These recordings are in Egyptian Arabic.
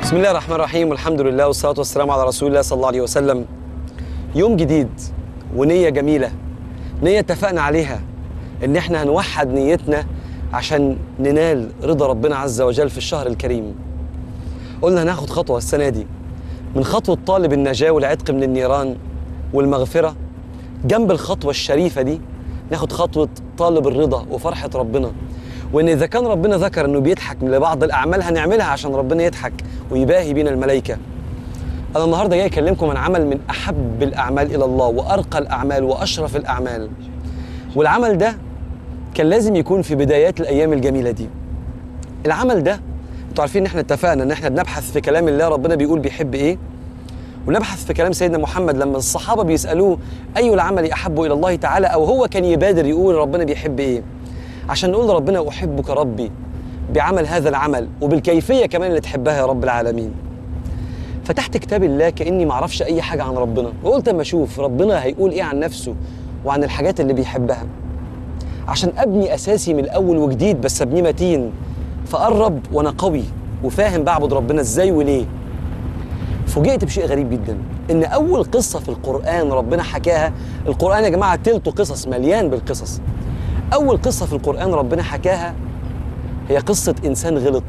بسم الله الرحمن الرحيم والحمد لله والصلاة والسلام على رسول الله صلى الله عليه وسلم يوم جديد ونية جميلة نية اتفقنا عليها ان احنا هنوحد نيتنا عشان ننال رضا ربنا عز وجل في الشهر الكريم قلنا هناخد خطوة السنة دي من خطوة طالب النجاة والعتق من النيران والمغفرة جنب الخطوة الشريفة دي ناخد خطوة طالب الرضا وفرحة ربنا وان اذا كان ربنا ذكر انه بيضحك لبعض الاعمال هنعملها عشان ربنا يضحك ويباهي بينا الملائكه انا النهارده جاي اكلمكم عن عمل من احب الاعمال الى الله وارقى الاعمال واشرف الاعمال والعمل ده كان لازم يكون في بدايات الايام الجميله دي العمل ده انتوا عارفين ان احنا اتفقنا ان احنا بنبحث في كلام الله ربنا بيقول بيحب ايه ونبحث في كلام سيدنا محمد لما الصحابه بيسالوه اي العمل احب الى الله تعالى او هو كان يبادر يقول ربنا بيحب ايه عشان نقول لربنا احبك ربي بعمل هذا العمل وبالكيفيه كمان اللي تحبها يا رب العالمين فتحت كتاب الله كاني ما اعرفش اي حاجه عن ربنا وقلت اما اشوف ربنا هيقول ايه عن نفسه وعن الحاجات اللي بيحبها عشان ابني اساسي من الاول وجديد بس ابنيه متين فقرب وانا قوي وفاهم بعبد ربنا ازاي وليه فوجئت بشيء غريب جدا ان اول قصه في القران ربنا حكاها القران يا جماعه تلته قصص مليان بالقصص اول قصه في القران ربنا حكاها هي قصه انسان غلط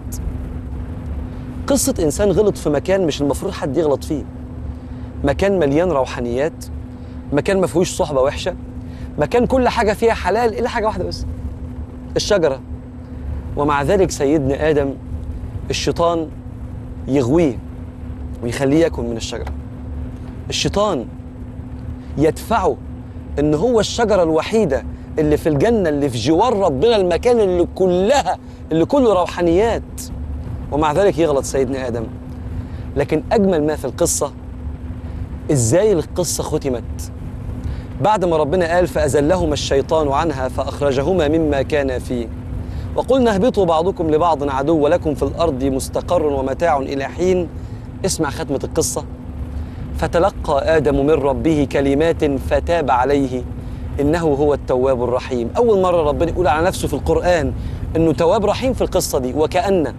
قصه انسان غلط في مكان مش المفروض حد يغلط فيه مكان مليان روحانيات مكان ما فيهوش صحبه وحشه مكان كل حاجه فيها حلال الا حاجه واحده بس الشجره ومع ذلك سيدنا ادم الشيطان يغويه ويخليه ياكل من الشجره الشيطان يدفعه ان هو الشجره الوحيده اللي في الجنه اللي في جوار ربنا المكان اللي كلها اللي كله روحانيات ومع ذلك يغلط سيدنا ادم لكن اجمل ما في القصه ازاي القصه ختمت بعد ما ربنا قال فازلهما الشيطان عنها فاخرجهما مما كان فيه وقلنا اهبطوا بعضكم لبعض عدو ولكم في الارض مستقر ومتاع الى حين اسمع ختمه القصه فتلقى ادم من ربه كلمات فتاب عليه انه هو التواب الرحيم اول مره ربنا يقول على نفسه في القران انه تواب رحيم في القصه دي وكأن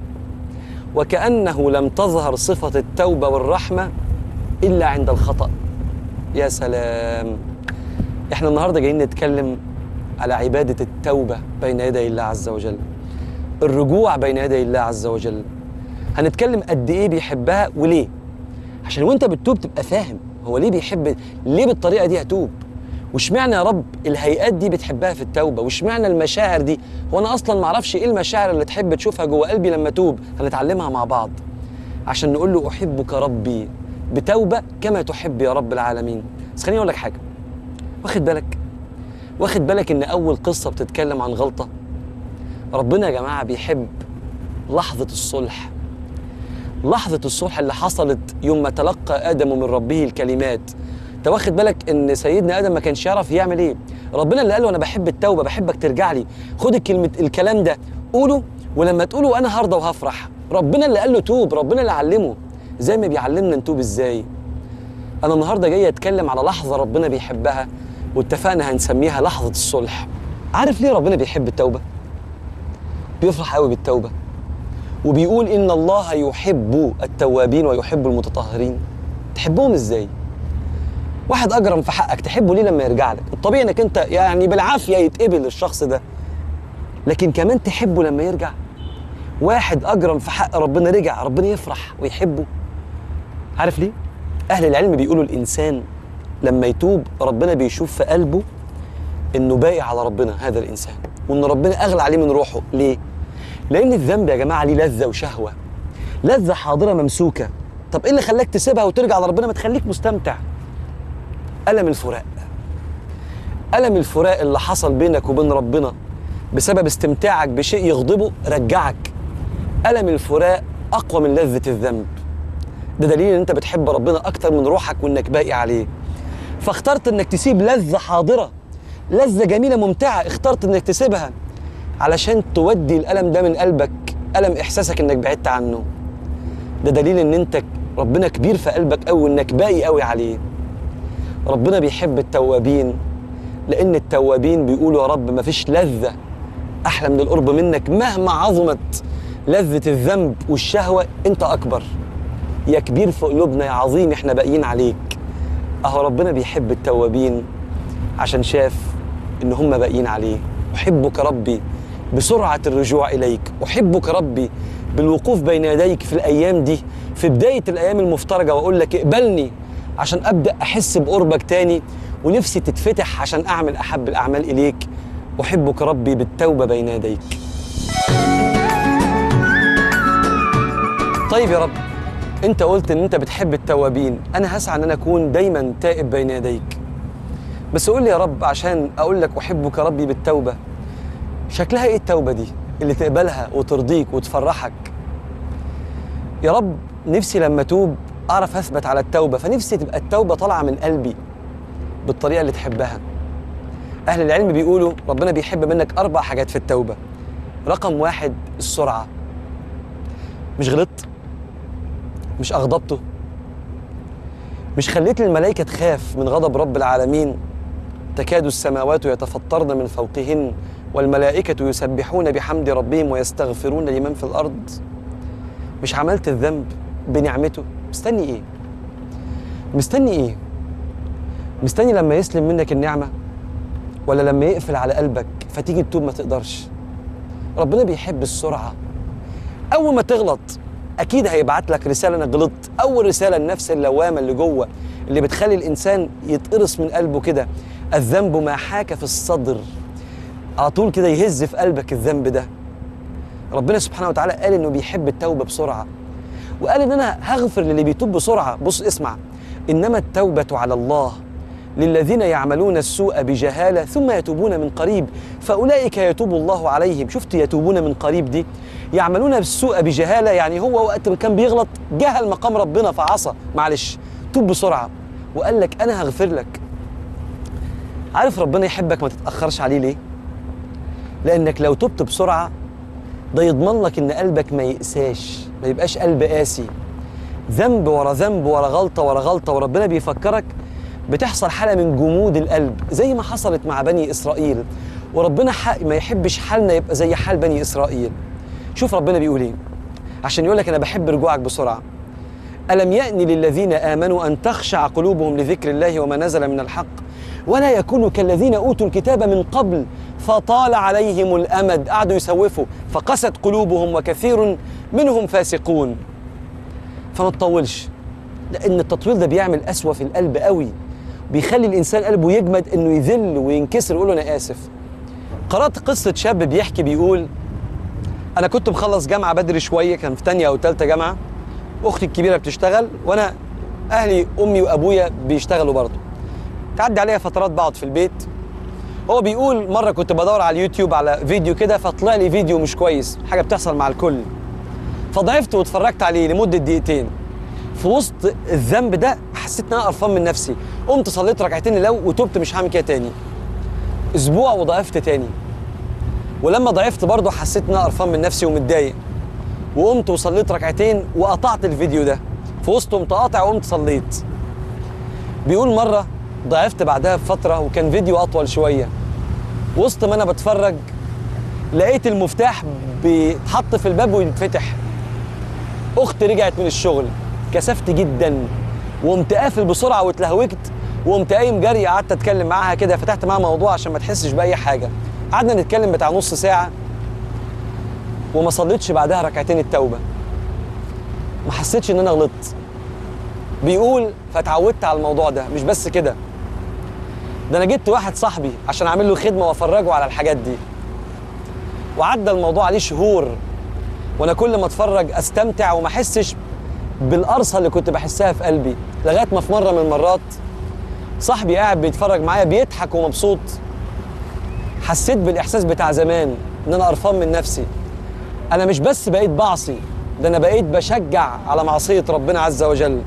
وكأنه لم تظهر صفة التوبة والرحمة إلا عند الخطأ يا سلام احنا النهاردة جايين نتكلم على عبادة التوبة بين يدي الله عز وجل الرجوع بين يدي الله عز وجل هنتكلم قد ايه بيحبها وليه عشان وانت بتتوب تبقى فاهم هو ليه بيحب ليه بالطريقة دي هتوب واشمعنى يا رب الهيئات دي بتحبها في التوبه واشمعنى المشاعر دي هو انا اصلا ما اعرفش ايه المشاعر اللي تحب تشوفها جوه قلبي لما توب هنتعلمها مع بعض عشان نقول له احبك ربي بتوبه كما تحب يا رب العالمين بس خليني اقول لك حاجه واخد بالك واخد بالك ان اول قصه بتتكلم عن غلطه ربنا يا جماعه بيحب لحظه الصلح لحظه الصلح اللي حصلت يوم ما تلقى ادم من ربه الكلمات انت واخد بالك ان سيدنا ادم ما كانش يعرف يعمل ايه ربنا اللي قال له انا بحب التوبه بحبك ترجع لي خد الكلمه الكلام ده قوله ولما تقوله انا هرضى وهفرح ربنا اللي قال له توب ربنا اللي علمه زي ما بيعلمنا نتوب ازاي انا النهارده جاي اتكلم على لحظه ربنا بيحبها واتفقنا هنسميها لحظه الصلح عارف ليه ربنا بيحب التوبه بيفرح قوي بالتوبه وبيقول ان الله يحب التوابين ويحب المتطهرين تحبهم ازاي واحد اجرم في حقك تحبه ليه لما يرجع لك الطبيعي انك انت يعني بالعافيه يتقبل الشخص ده لكن كمان تحبه لما يرجع واحد اجرم في حق ربنا رجع ربنا يفرح ويحبه عارف ليه اهل العلم بيقولوا الانسان لما يتوب ربنا بيشوف في قلبه انه باقي على ربنا هذا الانسان وان ربنا اغلى عليه من روحه ليه لان الذنب يا جماعه ليه لذه وشهوه لذه حاضره ممسوكه طب ايه اللي خلاك تسيبها وترجع لربنا ما تخليك مستمتع ألم الفراق ألم الفراق اللي حصل بينك وبين ربنا بسبب استمتاعك بشيء يغضبه رجعك ألم الفراق أقوى من لذة الذنب ده دليل إن أنت بتحب ربنا أكتر من روحك وإنك باقي عليه فاخترت إنك تسيب لذة حاضرة لذة جميلة ممتعة اخترت إنك تسيبها علشان تودي الألم ده من قلبك ألم إحساسك إنك بعدت عنه ده دليل إن أنت ربنا كبير في قلبك أوي إنك باقي أوي عليه ربنا بيحب التوابين لأن التوابين بيقولوا يا رب مفيش لذة أحلى من القرب منك مهما عظمت لذة الذنب والشهوة أنت أكبر يا كبير في قلوبنا يا عظيم احنا باقيين عليك اهو ربنا بيحب التوابين عشان شاف ان هم باقيين عليه احبك ربي بسرعه الرجوع اليك احبك ربي بالوقوف بين يديك في الايام دي في بدايه الايام المفترجه واقول لك اقبلني عشان ابدا احس بقربك تاني ونفسي تتفتح عشان اعمل احب الاعمال اليك احبك ربي بالتوبه بين يديك طيب يا رب انت قلت ان انت بتحب التوابين انا هسعى ان انا اكون دايما تائب بين يديك بس قول لي يا رب عشان اقول لك احبك ربي بالتوبه شكلها ايه التوبه دي اللي تقبلها وترضيك وتفرحك يا رب نفسي لما توب اعرف اثبت على التوبه فنفسي تبقى التوبه طالعه من قلبي بالطريقه اللي تحبها اهل العلم بيقولوا ربنا بيحب منك اربع حاجات في التوبه رقم واحد السرعه مش غلطت مش اغضبته مش خليت الملائكه تخاف من غضب رب العالمين تكاد السماوات يتفطرن من فوقهن والملائكه يسبحون بحمد ربهم ويستغفرون لمن في الارض مش عملت الذنب بنعمته مستني ايه مستني ايه مستني لما يسلم منك النعمه ولا لما يقفل على قلبك فتيجي تتوب ما تقدرش ربنا بيحب السرعه اول ما تغلط اكيد هيبعت لك رساله انك غلطت اول رساله النفس اللوامه اللي جوه اللي بتخلي الانسان يتقرص من قلبه كده الذنب ما حاك في الصدر على طول كده يهز في قلبك الذنب ده ربنا سبحانه وتعالى قال انه بيحب التوبه بسرعه وقال ان انا هغفر للي بيتوب بسرعه بص اسمع انما التوبه على الله للذين يعملون السوء بجهاله ثم يتوبون من قريب فاولئك يتوب الله عليهم شفت يتوبون من قريب دي يعملون السوء بجهاله يعني هو وقت ما كان بيغلط جهل مقام ربنا فعصى معلش توب بسرعه وقال لك انا هغفر لك عارف ربنا يحبك ما تتاخرش عليه ليه لانك لو تبت بسرعه ده يضمن لك ان قلبك ما يقساش ما يبقاش قلب قاسي ذنب ورا ذنب ورا غلطه ورا غلطه وربنا بيفكرك بتحصل حاله من جمود القلب زي ما حصلت مع بني اسرائيل وربنا حق ما يحبش حالنا يبقى زي حال بني اسرائيل شوف ربنا بيقول ايه عشان يقول لك انا بحب رجوعك بسرعه الم يأن للذين امنوا ان تخشع قلوبهم لذكر الله وما نزل من الحق ولا يكونوا كالذين اوتوا الكتاب من قبل فطال عليهم الامد قعدوا يسوفوا فقست قلوبهم وكثير منهم فاسقون فما تطولش لان التطويل ده بيعمل قسوه في القلب قوي بيخلي الانسان قلبه يجمد انه يذل وينكسر يقول له انا اسف قرات قصه شاب بيحكي بيقول انا كنت مخلص جامعه بدري شويه كان في تانية او تالتة جامعه اختي الكبيره بتشتغل وانا اهلي امي وابويا بيشتغلوا برضه تعدي عليا فترات بقعد في البيت هو بيقول مره كنت بدور على اليوتيوب على فيديو كده فطلع لي فيديو مش كويس حاجه بتحصل مع الكل فضعفت واتفرجت عليه لمده دقيقتين في وسط الذنب ده حسيت ان انا قرفان من نفسي قمت صليت ركعتين لو وتوبت مش هعمل كده تاني اسبوع وضعفت تاني ولما ضعفت برضه حسيت ان انا قرفان من نفسي ومتضايق وقمت وصليت ركعتين وقطعت الفيديو ده في وسطه قمت قاطع وقمت صليت بيقول مره ضعفت بعدها بفتره وكان فيديو اطول شويه وسط ما انا بتفرج لقيت المفتاح بيتحط في الباب ويتفتح اختي رجعت من الشغل كسفت جدا وقمت قافل بسرعه واتلهوجت وقمت قايم جري قعدت اتكلم معاها كده فتحت معاها موضوع عشان ما تحسش باي حاجه قعدنا نتكلم بتاع نص ساعه وما صليتش بعدها ركعتين التوبه ما حسيتش ان انا غلطت بيقول فتعودت على الموضوع ده مش بس كده ده انا جبت واحد صاحبي عشان اعمل له خدمه وافرجه على الحاجات دي وعدى الموضوع عليه شهور وانا كل ما اتفرج استمتع وما احسش بالقرصه اللي كنت بحسها في قلبي لغايه ما في مره من المرات صاحبي قاعد بيتفرج معايا بيضحك ومبسوط حسيت بالاحساس بتاع زمان ان انا قرفان من نفسي انا مش بس بقيت بعصي ده انا بقيت بشجع على معصيه ربنا عز وجل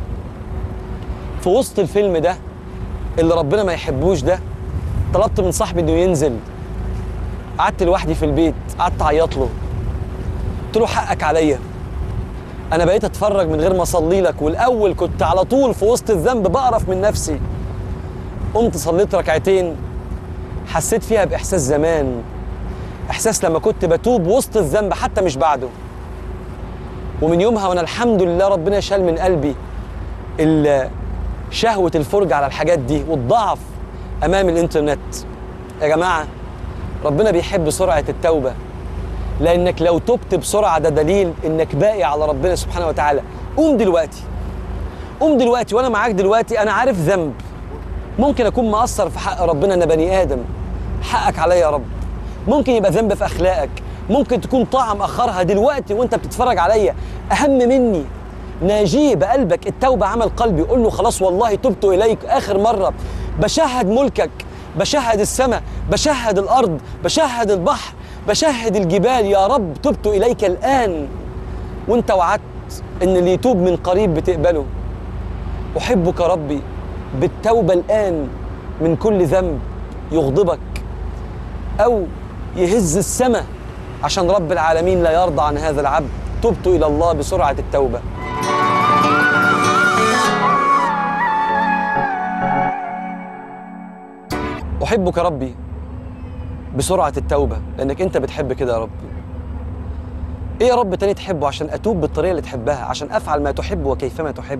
في وسط الفيلم ده اللي ربنا ما يحبوش ده طلبت من صاحبي انه ينزل قعدت لوحدي في البيت قعدت اعيط له قلت له حقك عليا انا بقيت اتفرج من غير ما اصلي لك والاول كنت على طول في وسط الذنب بقرف من نفسي قمت صليت ركعتين حسيت فيها باحساس زمان احساس لما كنت بتوب وسط الذنب حتى مش بعده ومن يومها وانا الحمد لله ربنا شال من قلبي ال- شهوه الفرجه على الحاجات دي والضعف امام الانترنت يا جماعه ربنا بيحب سرعه التوبه لانك لو تبت بسرعه ده دليل انك باقي على ربنا سبحانه وتعالى قوم دلوقتي قوم دلوقتي وانا معاك دلوقتي انا عارف ذنب ممكن اكون مقصر في حق ربنا انا بني ادم حقك عليا يا رب ممكن يبقى ذنب في اخلاقك ممكن تكون طاعه مأخرها دلوقتي وانت بتتفرج عليا اهم مني ناجيه بقلبك التوبه عمل قلبي قول له خلاص والله تبت اليك اخر مره بشهد ملكك بشهد السماء بشهد الارض بشهد البحر بشهد الجبال يا رب تبت اليك الان وانت وعدت ان اللي يتوب من قريب بتقبله احبك ربي بالتوبه الان من كل ذنب يغضبك او يهز السماء عشان رب العالمين لا يرضى عن هذا العبد تبت الى الله بسرعه التوبه احبك ربي بسرعه التوبه لانك انت بتحب كده يا رب ايه يا رب تاني تحبه عشان اتوب بالطريقه اللي تحبها عشان افعل ما تحب وكيفما تحب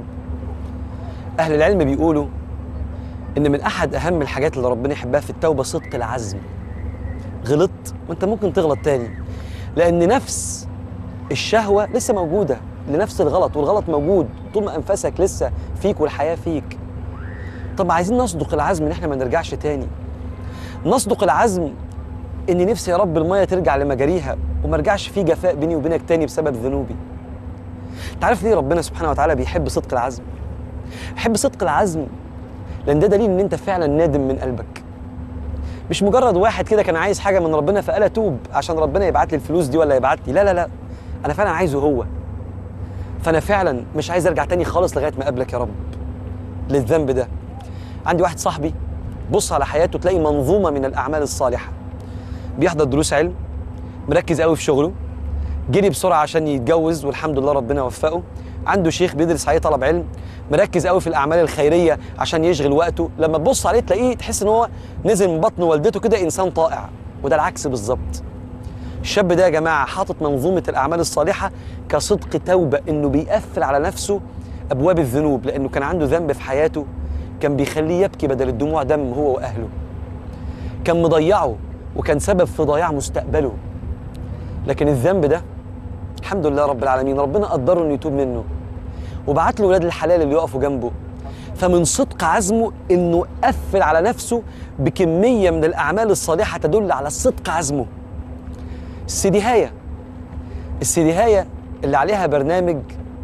اهل العلم بيقولوا ان من احد اهم الحاجات اللي ربنا يحبها في التوبه صدق العزم غلطت وانت ممكن تغلط تاني لان نفس الشهوه لسه موجوده لنفس الغلط والغلط موجود طول ما انفاسك لسه فيك والحياه فيك طب عايزين نصدق العزم ان احنا ما نرجعش تاني نصدق العزم ان نفسي يا رب الميه ترجع لمجاريها وما ارجعش في جفاء بيني وبينك تاني بسبب ذنوبي تعرف ليه ربنا سبحانه وتعالى بيحب صدق العزم يحب صدق العزم لان ده دليل ان انت فعلا نادم من قلبك مش مجرد واحد كده كان عايز حاجه من ربنا فقال اتوب عشان ربنا يبعت لي الفلوس دي ولا يبعت لي لا لا لا انا فعلا عايزه هو فانا فعلا مش عايز ارجع تاني خالص لغايه ما اقابلك يا رب للذنب ده عندي واحد صاحبي بص على حياته تلاقي منظومه من الاعمال الصالحه بيحضر دروس علم مركز قوي في شغله جري بسرعه عشان يتجوز والحمد لله ربنا وفقه عنده شيخ بيدرس عليه طلب علم مركز قوي في الاعمال الخيريه عشان يشغل وقته لما تبص عليه تلاقيه تحس ان هو نزل من بطن والدته كده انسان طائع وده العكس بالظبط الشاب ده يا جماعه حاطط منظومه الاعمال الصالحه كصدق توبه انه بيقفل على نفسه ابواب الذنوب لانه كان عنده ذنب في حياته كان بيخليه يبكي بدل الدموع دم هو واهله كان مضيعه وكان سبب في ضياع مستقبله لكن الذنب ده الحمد لله رب العالمين ربنا قدره انه يتوب منه وبعت له ولاد الحلال اللي يقفوا جنبه فمن صدق عزمه انه قفل على نفسه بكميه من الاعمال الصالحه تدل على صدق عزمه السديهايه السديهايه اللي عليها برنامج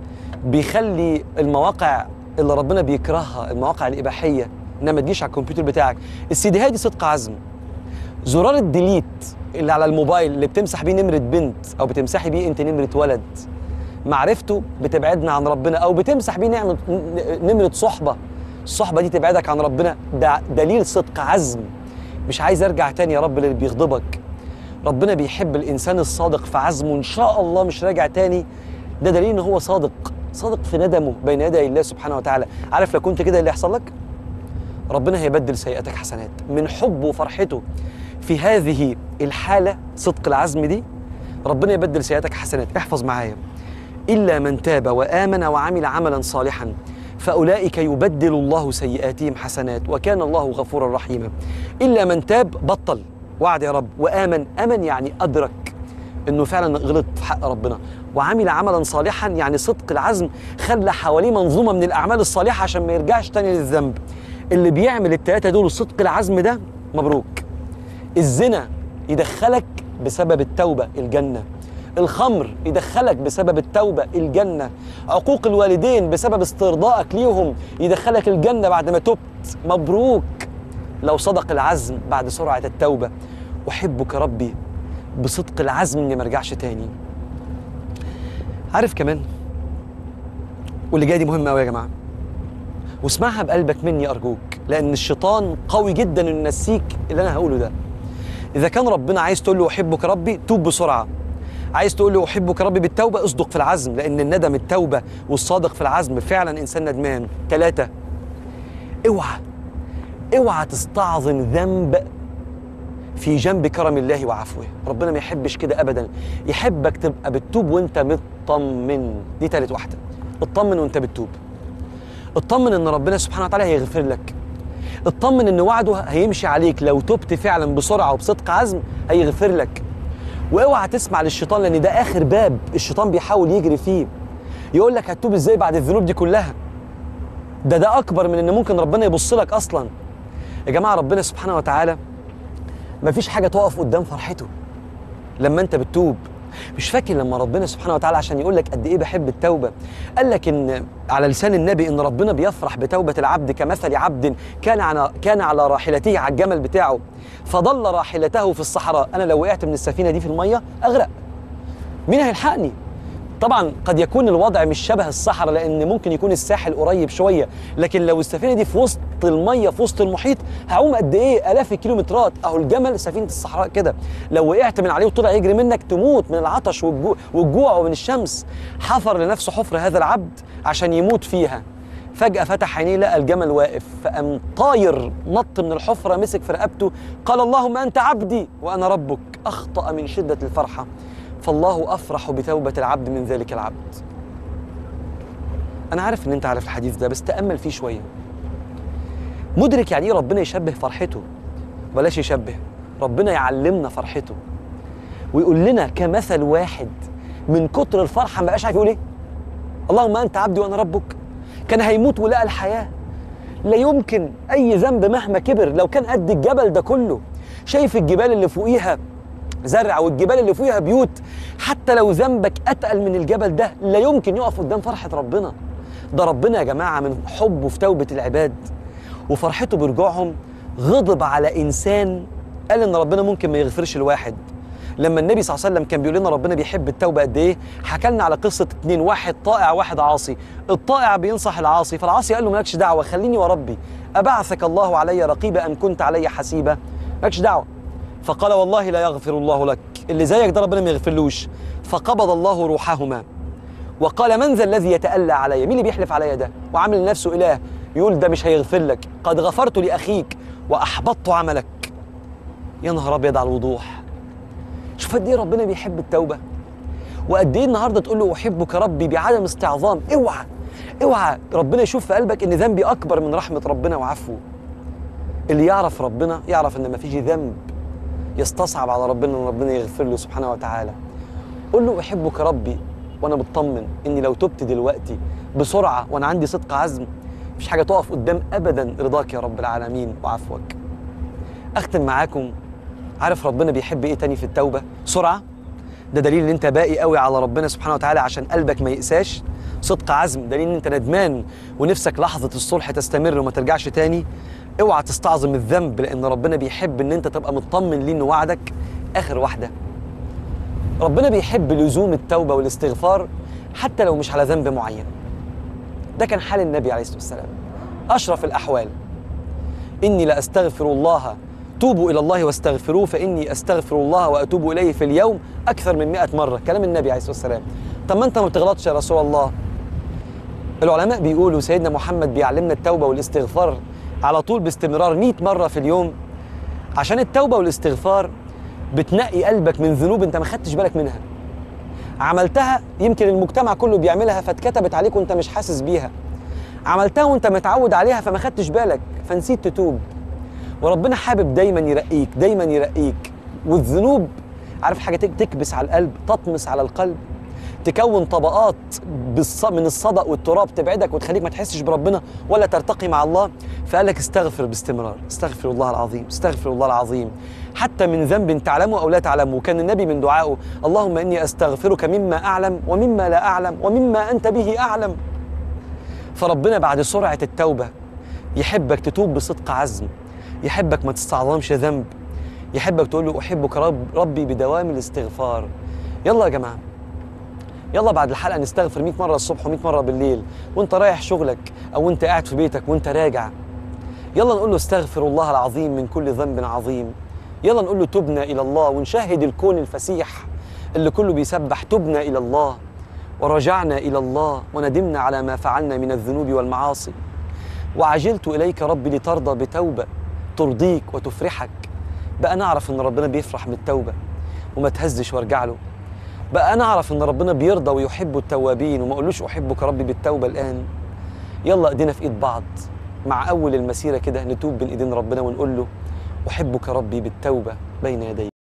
بيخلي المواقع اللي ربنا بيكرهها المواقع الاباحيه انها ما تجيش على الكمبيوتر بتاعك السديهايه دي صدق عزم زرار الديليت اللي على الموبايل اللي بتمسح بيه نمره بنت او بتمسحي بيه انت نمره ولد معرفته بتبعدنا عن ربنا او بتمسح بيه نعمه نمره صحبه الصحبه دي تبعدك عن ربنا ده دليل صدق عزم مش عايز ارجع تاني يا رب اللي بيغضبك ربنا بيحب الانسان الصادق في عزمه ان شاء الله مش راجع تاني ده دليل ان هو صادق صادق في ندمه بين يدي الله سبحانه وتعالى عارف لو كنت كده اللي يحصل لك ربنا هيبدل سيئاتك حسنات من حبه وفرحته في هذه الحالة صدق العزم دي ربنا يبدل سيئاتك حسنات احفظ معايا إلا من تاب وآمن وعمل عملا صالحا فأولئك يبدل الله سيئاتهم حسنات وكان الله غفورا رحيما إلا من تاب بطل وعد يا رب وآمن أمن يعني أدرك انه فعلا غلط في حق ربنا وعمل عملا صالحا يعني صدق العزم خلى حواليه منظومه من الاعمال الصالحه عشان ما يرجعش تاني للذنب اللي بيعمل التلاته دول صدق العزم ده مبروك الزنا يدخلك بسبب التوبه الجنه الخمر يدخلك بسبب التوبة الجنة عقوق الوالدين بسبب استرضائك ليهم يدخلك الجنة بعد ما تبت مبروك لو صدق العزم بعد سرعة التوبة أحبك ربي بصدق العزم اني ما ارجعش تاني عارف كمان واللي جاي دي مهمه قوي يا جماعه واسمعها بقلبك مني ارجوك لان الشيطان قوي جدا انه ينسيك اللي انا هقوله ده اذا كان ربنا عايز تقول له احبك ربي توب بسرعه عايز تقول له احبك ربي بالتوبه اصدق في العزم لان الندم التوبه والصادق في العزم فعلا انسان ندمان ثلاثه اوعى اوعى تستعظم ذنب في جنب كرم الله وعفوه ربنا ما يحبش كده ابدا يحبك تبقى بتتوب وانت مطمن دي تالت واحده اطمن وانت بتتوب اطمن ان ربنا سبحانه وتعالى هيغفر لك اطمن ان وعده هيمشي عليك لو تبت فعلا بسرعه وبصدق عزم هيغفر لك واوعى تسمع للشيطان لان ده اخر باب الشيطان بيحاول يجري فيه يقول لك هتتوب ازاي بعد الذنوب دي كلها ده ده اكبر من ان ممكن ربنا يبص لك اصلا يا جماعه ربنا سبحانه وتعالى مفيش حاجه تقف قدام فرحته لما انت بتتوب مش فاكر لما ربنا سبحانه وتعالى عشان يقول لك قد ايه بحب التوبه قال لك ان على لسان النبي ان ربنا بيفرح بتوبه العبد كمثل عبد كان على كان على راحلته على الجمل بتاعه فضل راحلته في الصحراء انا لو وقعت من السفينه دي في الميه اغرق مين هيلحقني طبعا قد يكون الوضع مش شبه الصحراء لان ممكن يكون الساحل قريب شويه لكن لو السفينه دي في وسط الميه في وسط المحيط هعوم قد ايه الاف الكيلومترات اهو الجمل سفينه الصحراء كده لو وقعت من عليه وطلع يجري منك تموت من العطش والجوع, والجوع ومن الشمس حفر لنفسه حفر هذا العبد عشان يموت فيها فجأة فتح عينيه لقى الجمل واقف فقام طاير نط من الحفرة مسك في رقبته قال اللهم أنت عبدي وأنا ربك أخطأ من شدة الفرحة فالله افرح بتوبه العبد من ذلك العبد انا عارف ان انت عارف الحديث ده بس تامل فيه شويه مدرك يعني ايه ربنا يشبه فرحته بلاش يشبه ربنا يعلمنا فرحته ويقول لنا كمثل واحد من كتر الفرحه ما بقاش عارف يقول ايه اللهم انت عبدي وانا ربك كان هيموت ولقى الحياه لا يمكن اي ذنب مهما كبر لو كان قد الجبل ده كله شايف الجبال اللي فوقيها زرع والجبال اللي فوقيها بيوت حتى لو ذنبك اتقل من الجبل ده لا يمكن يقف قدام فرحه ربنا ده ربنا يا جماعه من حبه في توبه العباد وفرحته برجوعهم غضب على انسان قال ان ربنا ممكن ما يغفرش الواحد لما النبي صلى الله عليه وسلم كان بيقول لنا ربنا بيحب التوبه قد ايه حكى لنا على قصه اتنين واحد طائع واحد عاصي الطائع بينصح العاصي فالعاصي قال له مالكش دعوه خليني وربي ابعثك الله علي رقيبا ام كنت علي حسيبا مالكش دعوه فقال والله لا يغفر الله لك اللي زيك ده ربنا ما يغفرلوش فقبض الله روحهما وقال من ذا الذي يتألى علي مين اللي بيحلف عليا ده وعامل نفسه إله يقول ده مش هيغفر لك قد غفرت لأخيك وأحبطت عملك يا نهار أبيض على الوضوح شوف قد إيه ربنا بيحب التوبة وقد إيه النهاردة تقول له أحبك ربي بعدم استعظام اوعى اوعى ربنا يشوف في قلبك إن ذنبي أكبر من رحمة ربنا وعفوه اللي يعرف ربنا يعرف إن مفيش ذنب يستصعب على ربنا ان ربنا يغفر له سبحانه وتعالى قول له احبك ربي وانا مطمن اني لو تبت دلوقتي بسرعه وانا عندي صدق عزم مفيش حاجه تقف قدام ابدا رضاك يا رب العالمين وعفوك اختم معاكم عارف ربنا بيحب ايه تاني في التوبه سرعه ده دليل ان انت باقي قوي على ربنا سبحانه وتعالى عشان قلبك ما يقساش صدق عزم دليل ان انت ندمان ونفسك لحظه الصلح تستمر وما ترجعش تاني اوعى تستعظم الذنب لان ربنا بيحب ان انت تبقى مطمن ليه انه وعدك اخر واحده ربنا بيحب لزوم التوبه والاستغفار حتى لو مش على ذنب معين ده كان حال النبي عليه الصلاه والسلام اشرف الاحوال اني لاستغفر الله توبوا الى الله واستغفروه فاني استغفر الله واتوب اليه في اليوم اكثر من 100 مره كلام النبي عليه الصلاه والسلام طب ما انت ما بتغلطش يا رسول الله العلماء بيقولوا سيدنا محمد بيعلمنا التوبه والاستغفار على طول باستمرار 100 مره في اليوم عشان التوبه والاستغفار بتنقي قلبك من ذنوب انت ما خدتش بالك منها عملتها يمكن المجتمع كله بيعملها فاتكتبت عليك وانت مش حاسس بيها عملتها وانت متعود عليها فما خدتش بالك فنسيت تتوب وربنا حابب دايما يرقيك دايما يرقيك والذنوب عارف حاجه تك- تكبس على القلب تطمس على القلب تكون طبقات بالص... من الصدأ والتراب تبعدك وتخليك ما تحسش بربنا ولا ترتقي مع الله فقال لك استغفر باستمرار استغفر الله العظيم استغفر الله العظيم حتى من ذنب تعلمه او لا تعلمه وكان النبي من دعائه اللهم اني استغفرك مما اعلم ومما لا اعلم ومما انت به اعلم فربنا بعد سرعه التوبه يحبك تتوب بصدق عزم يحبك ما تستعظمش ذنب يحبك تقول له احبك رب ربي بدوام الاستغفار يلا يا جماعه يلا بعد الحلقه نستغفر 100 مره الصبح و100 مره بالليل وانت رايح شغلك او انت قاعد في بيتك وانت راجع يلا نقول له استغفر الله العظيم من كل ذنب عظيم يلا نقول له تبنا الى الله ونشاهد الكون الفسيح اللي كله بيسبح تبنا الى الله ورجعنا الى الله وندمنا على ما فعلنا من الذنوب والمعاصي وعجلت اليك ربي لترضى بتوبه ترضيك وتفرحك بقى نعرف ان ربنا بيفرح بالتوبه وما تهزش وارجع له بقى انا اعرف ان ربنا بيرضى ويحب التوابين وما اقولوش احبك ربي بالتوبه الان يلا ايدينا في ايد بعض مع اول المسيره كده نتوب بين ايدين ربنا ونقول له احبك ربي بالتوبه بين يديك